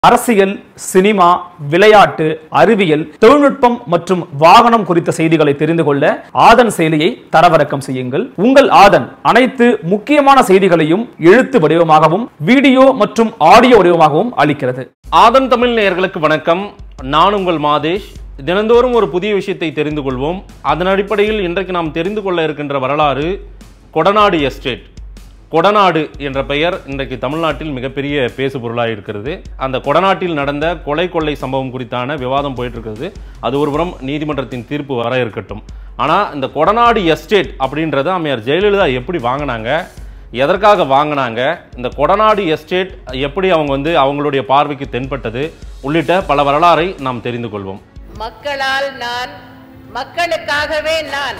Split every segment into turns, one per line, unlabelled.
அரசியல் சினிமா விளையாட்டு அறிவியல் தொழில்நுட்பம் மற்றும் வாகனம் குறித்த செய்திகளை தெரிந்து கொள்ள ஆதன் செயலியை தரவிறக்கம் செய்யுங்கள் உங்கள் ஆதன் அனைத்து முக்கியமான செய்திகளையும் எழுத்து வடிவமாகவும் வீடியோ மற்றும் ஆடியோ வடிவமாகவும் அளிக்கிறது
ஆதன் தமிழ் நேயர்களுக்கு வணக்கம் நான் உங்கள் மாதேஷ் தினந்தோறும் ஒரு புதிய விஷயத்தை தெரிந்து கொள்வோம் அதன் அடிப்படையில் இன்றைக்கு நாம் தெரிந்து கொள்ள இருக்கின்ற வரலாறு கொடநாடு எஸ்டேட் கொடநாடு என்ற பெயர் இன்றைக்கு தமிழ்நாட்டில் மிகப்பெரிய பேசு பொருளாக இருக்கிறது அந்த கொடநாட்டில் நடந்த கொலை கொள்ளை சம்பவம் குறித்தான விவாதம் போயிட்டு இருக்கிறது அது ஒருபுறம் நீதிமன்றத்தின் தீர்ப்பு வர இருக்கட்டும் ஆனால் இந்த கொடநாடு எஸ்டேட் அப்படின்றத அம்மையார் ஜெயலலிதா எப்படி வாங்கினாங்க எதற்காக வாங்கினாங்க இந்த கொடநாடு எஸ்டேட் எப்படி அவங்க வந்து அவங்களுடைய பார்வைக்கு தென்பட்டது உள்ளிட்ட பல வரலாறை நாம் தெரிந்து கொள்வோம்
மக்களால் நான் மக்களுக்காகவே நான்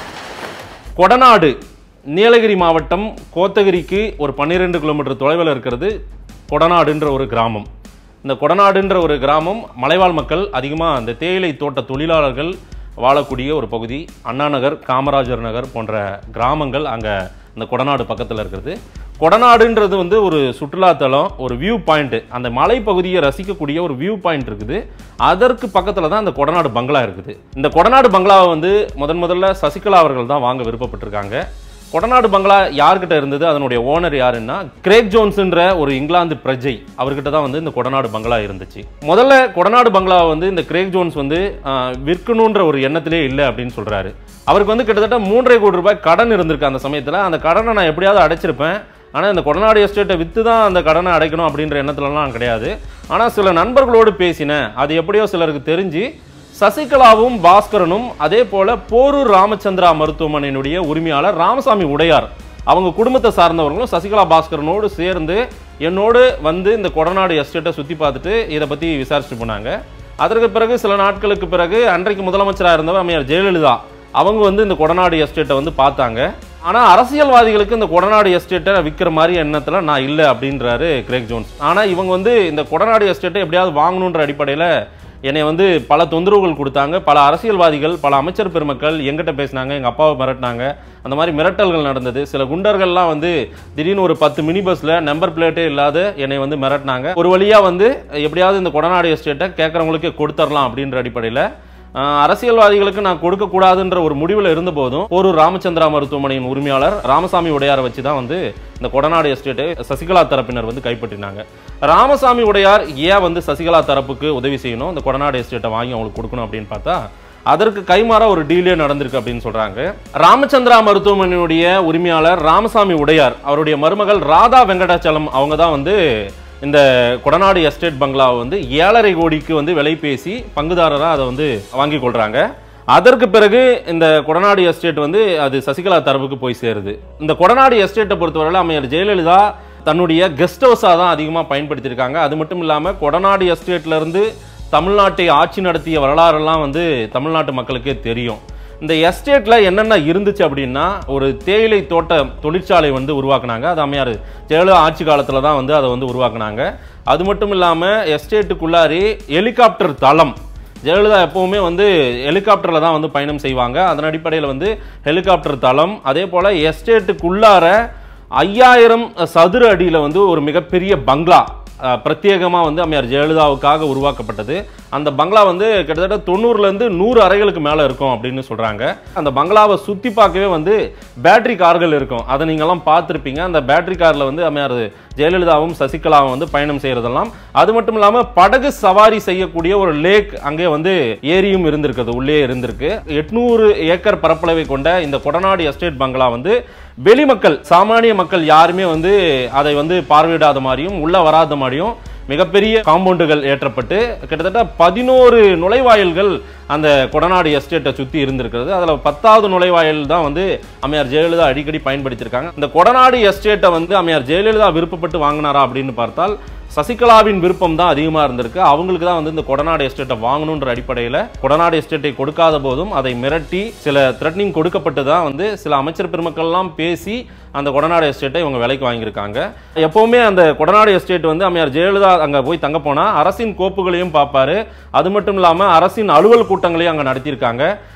கொடநாடு நீலகிரி மாவட்டம் கோத்தகிரிக்கு ஒரு பன்னிரெண்டு கிலோமீட்டர் தொலைவில் இருக்கிறது கொடநாடுன்ற ஒரு கிராமம் இந்த கொடநாடுன்ற ஒரு கிராமம் மலைவாழ் மக்கள் அதிகமாக அந்த தேயிலை தோட்ட தொழிலாளர்கள் வாழக்கூடிய ஒரு பகுதி அண்ணா நகர் காமராஜர் நகர் போன்ற கிராமங்கள் அங்கே இந்த கொடநாடு பக்கத்தில் இருக்கிறது கொடநாடுன்றது வந்து ஒரு சுற்றுலாத்தலம் ஒரு வியூ பாயிண்ட் அந்த மலைப்பகுதியை ரசிக்கக்கூடிய ஒரு வியூ பாயிண்ட் இருக்குது அதற்கு பக்கத்தில் தான் இந்த கொடநாடு பங்களா இருக்குது இந்த கொடநாடு பங்களாவை வந்து முதன் முதல்ல சசிகலா அவர்கள் தான் வாங்க விருப்பப்பட்டிருக்காங்க கொடநாடு பங்களா யார்கிட்ட இருந்தது அதனுடைய ஓனர் யாருன்னா கிரேக் ஜோன்ஸ்ன்ற ஒரு இங்கிலாந்து பிரஜை அவர்கிட்ட தான் வந்து இந்த கொடநாடு பங்களா இருந்துச்சு முதல்ல கொடநாடு பங்களாவை வந்து இந்த கிரேக் ஜோன்ஸ் வந்து ஆஹ், விற்கணுன்ற ஒரு எண்ணத்திலே இல்லை அப்படின்னு சொல்றாரு அவருக்கு வந்து கிட்டத்தட்ட மூன்றரை கோடி ரூபாய் கடன் இருந்திருக்கு அந்த சமயத்தில் அந்த கடனை நான் எப்படியாவது அடைச்சிருப்பேன் ஆனால் இந்த கொடநாடு எஸ்டேட்டை விற்று தான் அந்த கடனை அடைக்கணும் அப்படின்ற எண்ணத்துலலாம் நான் கிடையாது ஆனால் சில நண்பர்களோடு பேசினேன் அது எப்படியோ சிலருக்கு தெரிஞ்சு சசிகலாவும் பாஸ்கரனும் அதே போல போரூர் ராமச்சந்திரா மருத்துவமனையினுடைய உரிமையாளர் ராமசாமி உடையார் அவங்க குடும்பத்தை சார்ந்தவர்களும் சசிகலா பாஸ்கரனோடு சேர்ந்து என்னோடு வந்து இந்த கொடநாடு எஸ்டேட்டை சுற்றி பார்த்துட்டு இதை பற்றி விசாரிச்சுட்டு போனாங்க அதற்கு பிறகு சில நாட்களுக்கு பிறகு அன்றைக்கு முதலமைச்சராக இருந்தவர் அம்மையார் ஜெயலலிதா அவங்க வந்து இந்த கொடநாடு எஸ்டேட்டை வந்து பார்த்தாங்க ஆனால் அரசியல்வாதிகளுக்கு இந்த கொடநாடு எஸ்டேட்டை விற்கிற மாதிரி எண்ணத்தில் நான் இல்லை அப்படின்றாரு கிரேக் ஜோன்ஸ் ஆனால் இவங்க வந்து இந்த கொடநாடு எஸ்டேட்டை எப்படியாவது வாங்கணுன்ற அடிப்படையில் என்னை வந்து பல தொந்தரவுகள் கொடுத்தாங்க பல அரசியல்வாதிகள் பல அமைச்சர் பெருமக்கள் எங்கிட்ட பேசினாங்க எங்கள் அப்பாவை மிரட்டினாங்க அந்த மாதிரி மிரட்டல்கள் நடந்தது சில குண்டர்கள்லாம் வந்து திடீர்னு ஒரு பத்து மினி பஸ்ஸில் நம்பர் பிளேட்டே இல்லாத என்னை வந்து மிரட்டினாங்க ஒரு வழியாக வந்து எப்படியாவது இந்த கொடநாடு எஸ்டேட்டை கேட்குறவங்களுக்கே கொடுத்துடலாம் அப்படின்ற அடிப்படையில் ஆஹ் அரசியல்வாதிகளுக்கு நான் கொடுக்க கூடாதுன்ற ஒரு முடிவில் இருந்த போதும் ஒரு ராமச்சந்திரா மருத்துவமனையின் உரிமையாளர் ராமசாமி உடையாரை வச்சு தான் வந்து இந்த கொடநாடு எஸ்டேட்டை சசிகலா தரப்பினர் வந்து கைப்பற்றினாங்க ராமசாமி உடையார் ஏன் வந்து சசிகலா தரப்புக்கு உதவி செய்யணும் இந்த கொடநாடு எஸ்டேட்டை வாங்கி அவங்களுக்கு கொடுக்கணும் அப்படின்னு பார்த்தா அதற்கு கைமாறா ஒரு டீலே நடந்திருக்கு அப்படின்னு சொல்றாங்க ராமச்சந்திரா மருத்துவமனையுடைய உரிமையாளர் ராமசாமி உடையார் அவருடைய மருமகள் ராதா வெங்கடாச்சலம் அவங்க தான் வந்து இந்த கொடநாடு எஸ்டேட் பங்களாவை வந்து ஏழரை கோடிக்கு வந்து விலை பேசி பங்குதாரராக அதை வந்து வாங்கி கொள்றாங்க அதற்கு பிறகு இந்த கொடநாடு எஸ்டேட் வந்து அது சசிகலா தரப்புக்கு போய் சேருது இந்த கொடநாடு எஸ்டேட்டை பொறுத்தவரையில் அம்மையார் ஜெயலலிதா தன்னுடைய கெஸ்ட் ஹவுஸாக தான் அதிகமாக பயன்படுத்தியிருக்காங்க அது மட்டும் இல்லாமல் கொடநாடு எஸ்டேட்ல இருந்து தமிழ்நாட்டை ஆட்சி நடத்திய வரலாறெல்லாம் வந்து தமிழ்நாட்டு மக்களுக்கே தெரியும் இந்த எஸ்டேட்ல என்னென்ன இருந்துச்சு அப்படின்னா ஒரு தேயிலை தோட்ட தொழிற்சாலை வந்து உருவாக்குனாங்க அது அம்மையார் ஜெயலலிதா ஆட்சி காலத்தில் தான் வந்து அதை வந்து உருவாக்குனாங்க அது மட்டும் இல்லாமல் எஸ்டேட்டுக்குள்ளாரி ஹெலிகாப்டர் தளம் ஜெயலலிதா எப்பவுமே வந்து ஹெலிகாப்டரில் தான் வந்து பயணம் செய்வாங்க அதன் அடிப்படையில் வந்து ஹெலிகாப்டர் தளம் அதே போல் எஸ்டேட்டுக்குள்ளார ஐயாயிரம் சதுர அடியில் வந்து ஒரு மிகப்பெரிய பங்களா பிரத்யேகமாக வந்து அம்மையார் ஜெயலலிதாவுக்காக உருவாக்கப்பட்டது அந்த பங்களா வந்து கிட்டத்தட்ட தொண்ணூறுலேருந்து நூறு அறைகளுக்கு மேலே இருக்கும் அப்படின்னு சொல்கிறாங்க அந்த பங்களாவை சுற்றி பார்க்கவே வந்து பேட்டரி கார்கள் இருக்கும் அதை நீங்கள்லாம் பார்த்துருப்பீங்க அந்த பேட்டரி காரில் வந்து அம்மையார் ஜெயலலிதாவும் சசிகலாவும் வந்து பயணம் செய்கிறதெல்லாம் அது மட்டும் இல்லாமல் படகு சவாரி செய்யக்கூடிய ஒரு லேக் அங்கே வந்து ஏரியும் இருந்திருக்குது உள்ளே இருந்திருக்கு எட்நூறு ஏக்கர் பரப்பளவை கொண்ட இந்த கொடநாடு எஸ்டேட் பங்களா வந்து வெளி மக்கள் சாமானிய மக்கள் யாருமே வந்து அதை வந்து பார்வையிடாத மாதிரியும் உள்ள வராத மாதிரியும் மிகப்பெரிய காம்பவுண்டுகள் ஏற்றப்பட்டு கிட்டத்தட்ட பதினோரு நுழைவாயில்கள் அந்த கொடநாடு எஸ்டேட்டை சுற்றி இருந்திருக்கிறது அதில் பத்தாவது நுழைவாயில் தான் வந்து அம்மையார் ஜெயலலிதா அடிக்கடி பயன்படுத்தியிருக்காங்க இந்த கொடநாடு எஸ்டேட்டை வந்து அம்மையார் ஜெயலலிதா விருப்பப்பட்டு வாங்கினாரா அப்படின்னு பார்த்தால் சசிகலாவின் விருப்பம் தான் அதிகமாக இருந்திருக்கு அவங்களுக்கு தான் வந்து இந்த கொடநாடு எஸ்டேட்டை வாங்கணுன்ற அடிப்படையில் கொடநாடு எஸ்டேட்டை கொடுக்காத போதும் அதை மிரட்டி சில த்ரெட்னிங் கொடுக்கப்பட்டு தான் வந்து சில அமைச்சர் பெருமக்கள்லாம் பேசி அந்த கொடநாடு எஸ்டேட்டை இவங்க விலைக்கு வாங்கியிருக்காங்க எப்பவுமே அந்த கொடநாடு எஸ்டேட் வந்து அம்மையார் ஜெயலலிதா அங்கே போய் தங்க போனால் அரசின் கோப்புகளையும் பார்ப்பாரு அது மட்டும் இல்லாமல் அரசின் அலுவல் கூட்டங்களையும் அங்கே நடத்தியிருக்காங்க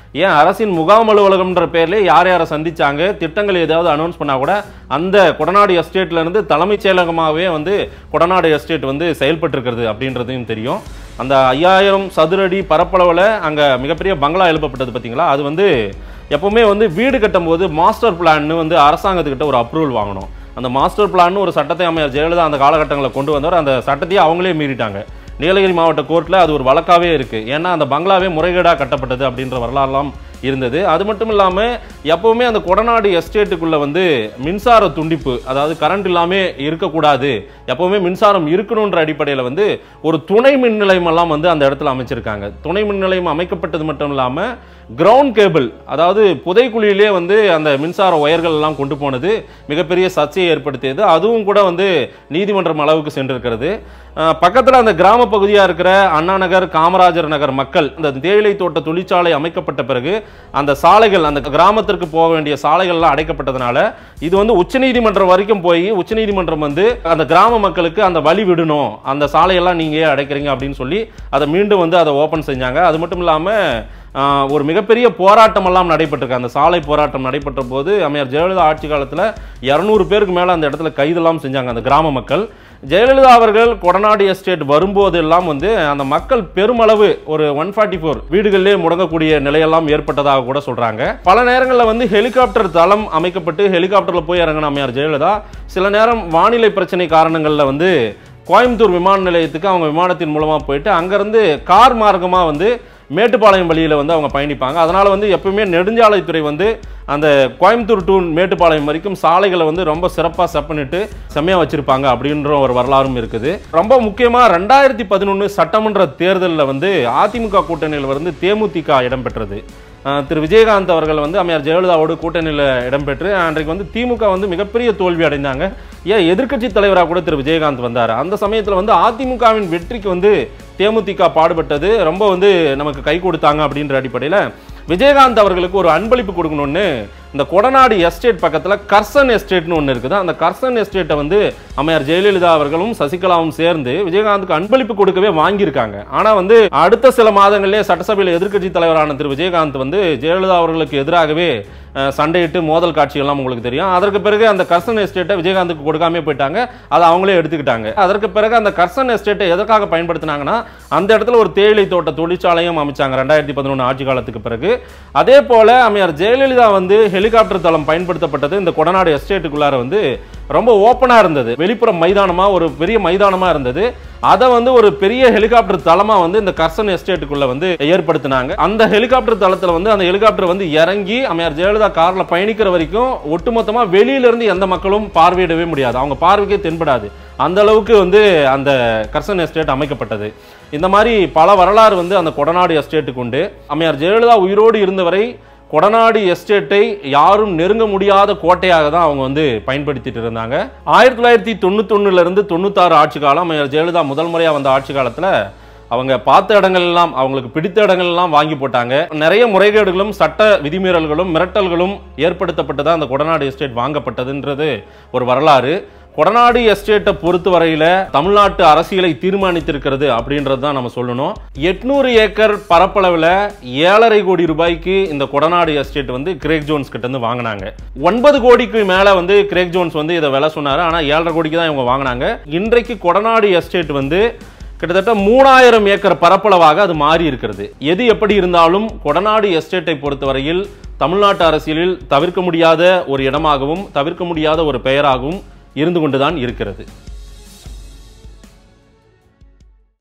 ஏன் அரசின் முகாம் அலுவலகம்ன்ற பேர்ல யார் யாரை சந்திச்சாங்க திட்டங்கள் ஏதாவது அனௌன்ஸ் பண்ணா கூட அந்த கொடநாடு எஸ்டேட்ல இருந்து தலைமைச் செயலகமாகவே வந்து கொடநாடு எஸ்டேட் வந்து செயல்பட்டு இருக்கிறது அப்படின்றதையும் தெரியும் அந்த ஐயாயிரம் சதுரடி பரப்பளவில் அங்கே மிகப்பெரிய பங்களா எழுப்பப்பட்டது பார்த்தீங்களா அது வந்து எப்பவுமே வந்து வீடு கட்டும்போது மாஸ்டர் பிளான்னு வந்து அரசாங்கத்துக்கிட்ட ஒரு அப்ரூவல் வாங்கணும் அந்த மாஸ்டர் பிளான் ஒரு சட்டத்தை அமைச்சர் ஜெயலலிதா அந்த காலகட்டங்களில் கொண்டு வந்தவர் அந்த சட்டத்தையே அவங்களே மீறிட்டாங்க நீலகிரி மாவட்ட கோர்ட்டில் அது ஒரு வழக்காவே இருக்கு ஏன்னா அந்த பங்களாவே முறைகேடாக கட்டப்பட்டது அப்படின்ற வரலாறுலாம் இருந்தது அது மட்டும் இல்லாமல் எப்பவுமே அந்த கொடநாடு எஸ்டேட்டுக்குள்ள வந்து மின்சார துண்டிப்பு அதாவது கரண்ட் இல்லாமல் இருக்கக்கூடாது எப்பவுமே மின்சாரம் இருக்கணுன்ற அடிப்படையில் வந்து ஒரு துணை மின் நிலையம் எல்லாம் வந்து அந்த இடத்துல அமைச்சிருக்காங்க துணை மின் நிலையம் அமைக்கப்பட்டது மட்டும் இல்லாமல் கிரவுண்ட் கேபிள் அதாவது புதைக்குழியிலே வந்து அந்த மின்சார ஒயர்கள் எல்லாம் கொண்டு போனது மிகப்பெரிய சர்ச்சையை ஏற்படுத்தியது அதுவும் கூட வந்து நீதிமன்றம் அளவுக்கு சென்றிருக்கிறது அஹ் பக்கத்துல அந்த கிராம பகுதியா இருக்கிற அண்ணா நகர் காமராஜர் நகர் மக்கள் இந்த தேயிலை தோட்ட தொழிற்சாலை அமைக்கப்பட்ட பிறகு அந்த சாலைகள் அந்த கிராமத்திற்கு போக வேண்டிய சாலைகள்லாம் அடைக்கப்பட்டதுனால இது வந்து உச்சநீதிமன்றம் வரைக்கும் போய் உச்சநீதிமன்றம் வந்து அந்த கிராம மக்களுக்கு அந்த வழி விடணும் அந்த சாலையெல்லாம் நீங்க ஏன் அடைக்கிறீங்க அப்படின்னு சொல்லி அதை மீண்டும் வந்து அதை ஓபன் செஞ்சாங்க அது மட்டும் இல்லாம ஆஹ் ஒரு மிகப்பெரிய போராட்டம் எல்லாம் நடைபெற்றிருக்கு அந்த சாலை போராட்டம் நடைபெற்ற போது அம்மையார் ஜெயலலிதா ஆட்சி காலத்துல இருநூறு பேருக்கு மேல அந்த இடத்துல கைதெல்லாம் செஞ்சாங்க அந்த கிராம மக்கள் ஜெயலலிதா அவர்கள் கொடநாடு எஸ்டேட் வரும்போதெல்லாம் வந்து அந்த மக்கள் பெருமளவு ஒரு ஒன் ஃபார்ட்டி ஃபோர் வீடுகளிலே முடங்கக்கூடிய நிலையெல்லாம் ஏற்பட்டதாக கூட சொல்றாங்க பல நேரங்களில் வந்து ஹெலிகாப்டர் தளம் அமைக்கப்பட்டு ஹெலிகாப்டர்ல போய் இறங்கின அம்மையார் ஜெயலலிதா சில நேரம் வானிலை பிரச்சனை காரணங்களில் வந்து கோயம்புத்தூர் விமான நிலையத்துக்கு அவங்க விமானத்தின் மூலமா போயிட்டு அங்கிருந்து கார் மார்க்கமா வந்து மேட்டுப்பாளையம் வழியில் வந்து அவங்க பயணிப்பாங்க அதனால வந்து எப்பவுமே நெடுஞ்சாலைத்துறை வந்து அந்த கோயம்புத்தூர் டு மேட்டுப்பாளையம் வரைக்கும் சாலைகளை வந்து ரொம்ப சிறப்பாக செட் பண்ணிட்டு செம்மையாக வச்சிருப்பாங்க அப்படின்ற ஒரு வரலாறும் இருக்குது ரொம்ப முக்கியமாக ரெண்டாயிரத்தி பதினொன்று சட்டமன்ற தேர்தலில் வந்து அதிமுக கூட்டணியில் வந்து தேமுதிக இடம்பெற்றது அஹ் திரு விஜயகாந்த் அவர்கள் வந்து அம்மையார் ஜெயலலிதாவோடு கூட்டணியில் இடம்பெற்று அன்றைக்கு வந்து திமுக வந்து மிகப்பெரிய தோல்வி அடைந்தாங்க ஏன் எதிர்க்கட்சி தலைவராக கூட திரு விஜயகாந்த் வந்தார் அந்த சமயத்தில் வந்து அதிமுகவின் வெற்றிக்கு வந்து தேமுதிக பாடுபட்டது ரொம்ப வந்து நமக்கு கை கொடுத்தாங்க அப்படின்ற அடிப்படையில் விஜயகாந்த் அவர்களுக்கு ஒரு அன்பளிப்பு கொடுக்கணும்னு இந்த கொடநாடு எஸ்டேட் பக்கத்தில் கர்சன் எஸ்டேட்னு ஒன்று இருக்குது அந்த கர்சன் எஸ்டேட்டை வந்து அம்மையார் ஜெயலலிதா அவர்களும் சசிகலாவும் சேர்ந்து விஜயகாந்துக்கு அன்பளிப்பு கொடுக்கவே வாங்கியிருக்காங்க ஆனால் வந்து அடுத்த சில மாதங்களிலே சட்டசபையில் எதிர்க்கட்சி தலைவரான திரு விஜயகாந்த் வந்து ஜெயலலிதா அவர்களுக்கு எதிராகவே அஹ், சண்டையிட்டு மோதல் காட்சிகள்லாம் உங்களுக்கு தெரியும் அதற்கு பிறகு அந்த கர்சன் எஸ்டேட்டை விஜயகாந்துக்கு கொடுக்காம போயிட்டாங்க அதை அவங்களே எடுத்துக்கிட்டாங்க அதற்கு பிறகு அந்த கர்சன் எஸ்டேட்டை எதற்காக பயன்படுத்தினாங்கன்னா அந்த இடத்துல ஒரு தேயிலை தோட்ட தொழிற்சாலையும் அமைச்சாங்க ரெண்டாயிரத்தி பதினொன்று ஆட்சி காலத்துக்கு பிறகு அதே போல அம்மையார் ஜெயலலிதா வந்து ஹெலிகாப்டர் தளம் பயன்படுத்தப்பட்டது இந்த கொடநாடு எஸ்டேட்டுக்குள்ளார வந்து ரொம்ப ஓப்பனா இருந்தது வெளிப்புற மைதானமா ஒரு பெரிய மைதானமா இருந்தது அதை வந்து ஒரு பெரிய ஹெலிகாப்டர் தளமா வந்து இந்த கர்சன் எஸ்டேட்டுக்குள்ள வந்து ஏற்படுத்தினாங்க அந்த ஹெலிகாப்டர் தளத்துல வந்து அந்த ஹெலிகாப்டர் வந்து இறங்கி அம்மையார் ஜெயலலிதா கார்ல பயணிக்கிற வரைக்கும் ஒட்டுமொத்தமா வெளியில இருந்து எந்த மக்களும் பார்வையிடவே முடியாது அவங்க பார்வைக்கே தென்படாது அந்த அளவுக்கு வந்து அந்த கர்சன் எஸ்டேட் அமைக்கப்பட்டது இந்த மாதிரி பல வரலாறு வந்து அந்த கொடநாடு எஸ்டேட்டுக்கு உண்டு அம்மையார் ஜெயலலிதா உயிரோடு இருந்தவரை கொடநாடு எஸ்டேட்டை யாரும் நெருங்க முடியாத கோட்டையாக தான் அவங்க வந்து பயன்படுத்திட்டு இருந்தாங்க ஆயிரத்தி தொள்ளாயிரத்தி தொண்ணூத்தொன்னுல இருந்து தொண்ணூத்தாறு ஆட்சி காலம் அம்மையார் ஜெயலலிதா முதல் முறையா வந்த ஆட்சி காலத்துல அவங்க பார்த்த இடங்கள் எல்லாம் அவங்களுக்கு பிடித்த இடங்கள் எல்லாம் வாங்கி போட்டாங்க நிறைய முறைகேடுகளும் சட்ட விதிமீறல்களும் மிரட்டல்களும் ஏற்படுத்தப்பட்டு தான் அந்த கொடநாடு எஸ்டேட் வாங்கப்பட்டதுன்றது ஒரு வரலாறு கொடநாடு எஸ்டேட்டை பொறுத்த வரையில தமிழ்நாட்டு அரசியலை தீர்மானித்திருக்கிறது அப்படின்றது தான் நம்ம சொல்லணும் எட்நூறு ஏக்கர் பரப்பளவில் ஏழரை கோடி ரூபாய்க்கு இந்த கொடநாடு எஸ்டேட் வந்து கிரேக் ஜோன்ஸ் கிட்ட இருந்து வாங்கினாங்க ஒன்பது கோடிக்கு மேல வந்து கிரேக் ஜோன்ஸ் வந்து இதை விலை சொன்னாரு ஆனா ஏழரை கோடிக்கு தான் இவங்க வாங்கினாங்க இன்றைக்கு கொடநாடு எஸ்டேட் வந்து கிட்டத்தட்ட மூணாயிரம் ஏக்கர் பரப்பளவாக அது மாறி இருக்கிறது எது எப்படி இருந்தாலும் கொடநாடு எஸ்டேட்டை பொறுத்தவரையில் தமிழ்நாட்டு அரசியலில் தவிர்க்க முடியாத ஒரு இடமாகவும் தவிர்க்க முடியாத ஒரு பெயராகவும் இருந்து கொண்டுதான் இருக்கிறது